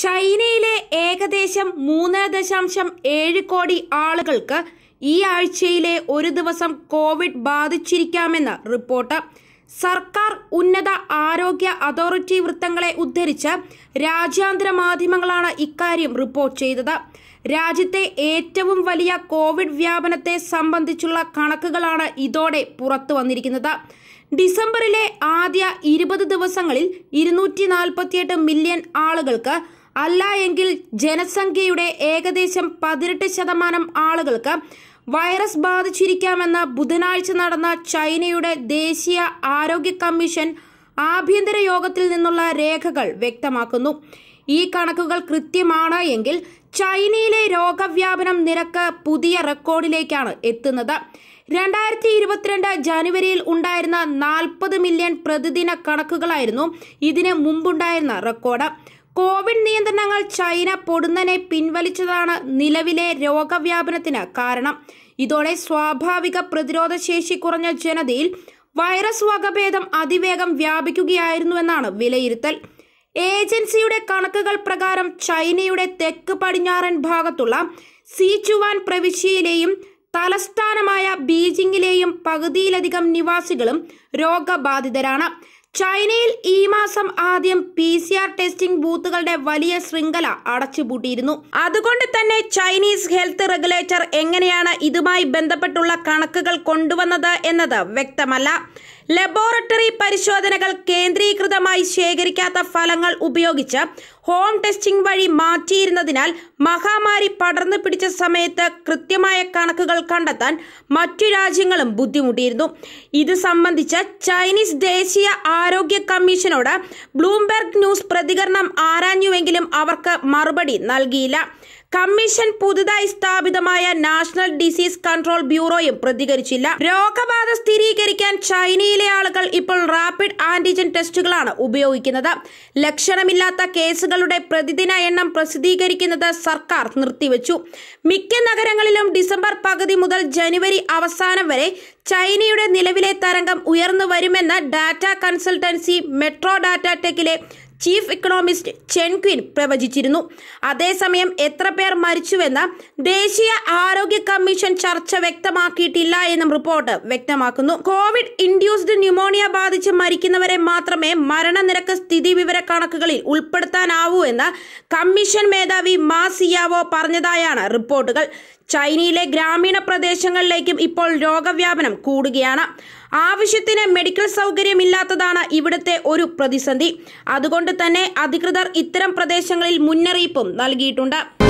ചൈനയിലെ ഏകദേശം മൂന്ന് ദശാംശം ഏഴ് കോടി ആളുകൾക്ക് ഈ ആഴ്ചയിലെ ഒരു ദിവസം കോവിഡ് ബാധിച്ചിരിക്കാമെന്ന് റിപ്പോർട്ട് സർക്കാർ ഉന്നത ആരോഗ്യ അതോറിറ്റി വൃത്തങ്ങളെ ഉദ്ധരിച്ച് രാജ്യാന്തര മാധ്യമങ്ങളാണ് ഇക്കാര്യം റിപ്പോർട്ട് ചെയ്തത് രാജ്യത്തെ ഏറ്റവും വലിയ കോവിഡ് വ്യാപനത്തെ സംബന്ധിച്ചുള്ള കണക്കുകളാണ് ഇതോടെ പുറത്തു വന്നിരിക്കുന്നത് ഡിസംബറിലെ ആദ്യ ഇരുപത് ദിവസങ്ങളിൽ ഇരുന്നൂറ്റി നാൽപ്പത്തിയെട്ട് മില്യൺ ആളുകൾക്ക് അല്ല എങ്കിൽ ജനസംഖ്യയുടെ ഏകദേശം പതിനെട്ട് ശതമാനം ആളുകൾക്ക് വൈറസ് ബാധിച്ചിരിക്കാമെന്ന് ബുധനാഴ്ച നടന്ന ചൈനയുടെ ദേശീയ ആരോഗ്യ കമ്മീഷൻ ആഭ്യന്തര യോഗത്തിൽ നിന്നുള്ള രേഖകൾ വ്യക്തമാക്കുന്നു ഈ കണക്കുകൾ കൃത്യമാണ് എങ്കിൽ ചൈനയിലെ രോഗവ്യാപനം നിരക്ക് പുതിയ റെക്കോർഡിലേക്കാണ് എത്തുന്നത് രണ്ടായിരത്തി ഇരുപത്തിരണ്ട് ജനുവരിയിൽ ഉണ്ടായിരുന്ന നാൽപ്പത് മില്യൺ പ്രതിദിന കണക്കുകളായിരുന്നു ഇതിന് മുമ്പുണ്ടായിരുന്ന റെക്കോർഡ് കോവിഡ് നിയന്ത്രണങ്ങൾ ചൈന പൊടുന്നനെ പിൻവലിച്ചതാണ് നിലവിലെ രോഗവ്യാപനത്തിന് കാരണം ഇതോടെ സ്വാഭാവിക പ്രതിരോധ ശേഷി കുറഞ്ഞ ജനതയിൽ വൈറസ് വകഭേദം അതിവേഗം വ്യാപിക്കുകയായിരുന്നുവെന്നാണ് വിലയിരുത്തൽ ഏജൻസിയുടെ കണക്കുകൾ പ്രകാരം ചൈനയുടെ തെക്ക് പടിഞ്ഞാറൻ ഭാഗത്തുള്ള സീച്ചുവാൻ പ്രവിശ്യയിലെയും തലസ്ഥാനമായ ബീജിംഗിലെയും പകുതിയിലധികം നിവാസികളും രോഗബാധിതരാണ് ചൈനയിൽ ഈ മാസം ആദ്യം പി സി ആർ ടെസ്റ്റിംഗ് ബൂത്തുകളുടെ വലിയ ശൃംഖല അടച്ചുപൂട്ടിയിരുന്നു അതുകൊണ്ട് തന്നെ ചൈനീസ് ഹെൽത്ത് റെഗുലേറ്റർ എങ്ങനെയാണ് ഇതുമായി ബന്ധപ്പെട്ടുള്ള കണക്കുകൾ കൊണ്ടുവന്നത് എന്നത് വ്യക്തമല്ല ലബോറട്ടറി പരിശോധനകൾ കേന്ദ്രീകൃതമായി ശേഖരിക്കാത്ത ഫലങ്ങൾ ഉപയോഗിച്ച് ഹോം ടെസ്റ്റിംഗ് വഴി മാറ്റിയിരുന്നതിനാൽ മഹാമാരി പടർന്നു പിടിച്ച സമയത്ത് കൃത്യമായ കണക്കുകൾ കണ്ടെത്താൻ മറ്റു രാജ്യങ്ങളും ബുദ്ധിമുട്ടിയിരുന്നു ഇത് സംബന്ധിച്ച് ചൈനീസ് ദേശീയ ആരോഗ്യ കമ്മീഷനോട് ബ്ലൂംബെർഗ് ന്യൂസ് പ്രതികരണം ആരാഞ്ഞുവെങ്കിലും അവർക്ക് മറുപടി നൽകിയില്ല കമ്മീഷൻ പുതുതായി സ്ഥാപിതമായ നാഷണൽ ഡിസീസ് കൺട്രോൾ ബ്യൂറോയും പ്രതികരിച്ചില്ല രോഗബാധ സ്ഥിരീകരിക്കാൻ ചൈനയിലെ ആളുകൾ ഇപ്പോൾ റാപ്പിഡ് ആന്റിജൻ ടെസ്റ്റുകളാണ് ഉപയോഗിക്കുന്നത് ലക്ഷണമില്ലാത്ത കേസുകളുടെ പ്രതിദിന എണ്ണം പ്രസിദ്ധീകരിക്കുന്നത് സർക്കാർ നിർത്തിവെച്ചു മിക്ക നഗരങ്ങളിലും ഡിസംബർ പകുതി മുതൽ ജനുവരി അവസാനം വരെ ചൈനയുടെ നിലവിലെ തരംഗം ഉയർന്നു വരുമെന്ന് ഡാറ്റ കൺസൾട്ടൻസി മെട്രോ ഡാറ്റ ടെക്കിലെ ചീഫ് ഇക്കണോമിസ്റ്റ് ചെൻക്വിൻ പ്രവചിച്ചിരുന്നു അതേസമയം എത്ര പേർ മരിച്ചുവെന്ന് ദേശീയ ആരോഗ്യ കമ്മീഷൻ ചർച്ച വ്യക്തമാക്കിയിട്ടില്ല എന്നും റിപ്പോർട്ട് വ്യക്തമാക്കുന്നു കോവിഡ് ഇൻഡ്യൂസ്ഡ് ന്യൂമോണിയ ബാധിച്ച് മരിക്കുന്നവരെ മാത്രമേ മരണനിരക്ക് സ്ഥിതിവിവര കണക്കുകളിൽ ഉൾപ്പെടുത്താനാവൂ എന്ന് കമ്മീഷൻ മേധാവി മാ സിയാവോ പറഞ്ഞതായാണ് റിപ്പോർട്ടുകൾ ചൈനയിലെ ഗ്രാമീണ പ്രദേശങ്ങളിലേക്കും ഇപ്പോൾ രോഗവ്യാപനം കൂടുകയാണ് ആവശ്യത്തിന് മെഡിക്കൽ സൗകര്യമില്ലാത്തതാണ് ഇവിടുത്തെ ഒരു പ്രതിസന്ധി അതുകൊണ്ട് തന്നെ അധികൃതർ ഇത്തരം പ്രദേശങ്ങളിൽ മുന്നറിയിപ്പും നൽകിയിട്ടുണ്ട്